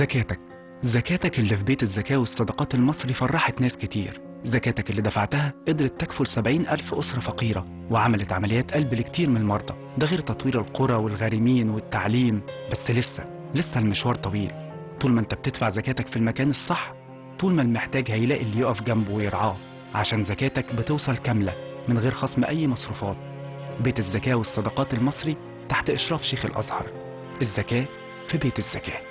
زكاتك زكاتك اللي في بيت الزكاة والصدقات المصري فرحت ناس كتير زكاتك اللي دفعتها قدرت تكفل سبعين ألف أسرة فقيرة وعملت عمليات قلب لكتير من المرضى ده غير تطوير القرى والغارمين والتعليم بس لسه لسه المشوار طويل طول ما انت بتدفع زكاتك في المكان الصح طول ما المحتاج هيلاقي اللي يقف جنبه ويرعاه عشان زكاتك بتوصل كاملة من غير خصم أي مصروفات بيت الزكاة والصدقات المصري تحت إشراف شيخ الأزهر الزكاة في بيت الزكاه